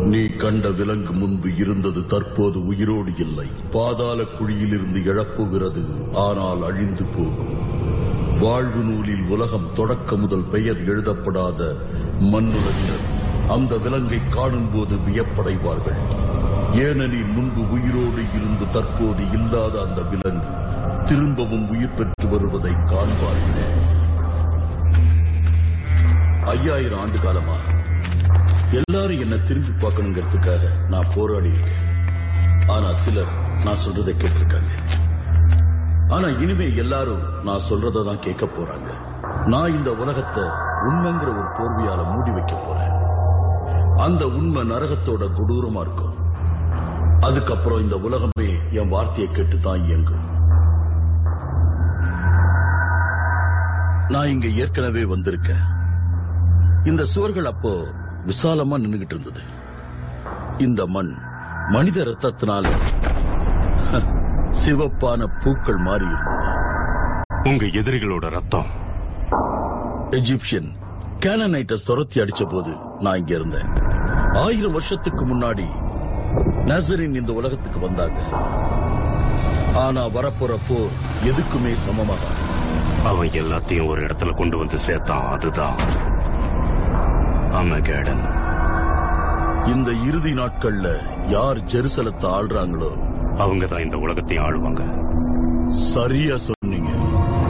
நீ கண்ட விலங்கு முன்பு இருந்தது தற்போது உயிரோடு இல்லை பாதாள குழியிலிருந்து எழப்போகிறது ஆனால் அழிந்து போகும் வாழ்வு நூலில் உலகம் தொடக்க முதல் பெயர் எழுதப்படாத மண்ணுலகினர் அந்த விலங்கை காணும் போது வியப்படைவார்கள் ஏனெனில் முன்பு உயிரோடு இருந்து தற்போது இல்லாத அந்த விலங்கு திரும்பவும் உயிர் பெற்று வருவதை காண்பார்கள் ஐயாயிரம் ஆண்டு காலமா எல்லாரும் என்ன திரும்பி பார்க்கணுங்கிறதுக்காக நான் போராடி இருக்கேன் ஆனா சிலர் நான் சொல்றதை கேட்டிருக்காங்க ஆனா இனிமே எல்லாரும் நான் சொல்றதை தான் கேட்க போறாங்க நான் இந்த உலகத்தை உண்மைங்கிற ஒரு போர்வையால மூடி வைக்க போறேன் அந்த உண்மை நரகத்தோட கொடூரமா இருக்கும் அதுக்கப்புறம் இந்த உலகமே என் வார்த்தையை கேட்டு தான் இயங்கும் நான் இங்க ஏற்கனவே வந்திருக்கேன் இந்த சுவர்கள் அப்போ விசாலமா நின்னுகிட்டு இருந்தது இந்த மண் மனித ரத்தத்தினால ஹ, சிவப்பான பூக்கள் மாறி இருந்தது உங்க எதிரிகளோட ரத்தம் எஜிப்சியன் கேனனைட்டஸ் துரத்தி அடிச்ச போது நான் இங்க இருந்தேன் ஆயிரம் வருஷத்துக்கு முன்னாடி நசரின் இந்த உலகத்துக்கு வந்தாங்க ஆனா வரப்போற போர் எதுக்குமே சமமாக அவன் எல்லாத்தையும் ஒரு இடத்துல கொண்டு வந்து சேர்த்தான் அதுதான் அமகேடன் இந்த இறுதி நாட்கள்ல யார் ஜெருசலத்தை ஆள்றாங்களோ அவங்க தான் இந்த உலகத்தையும் ஆளுவாங்க சரியா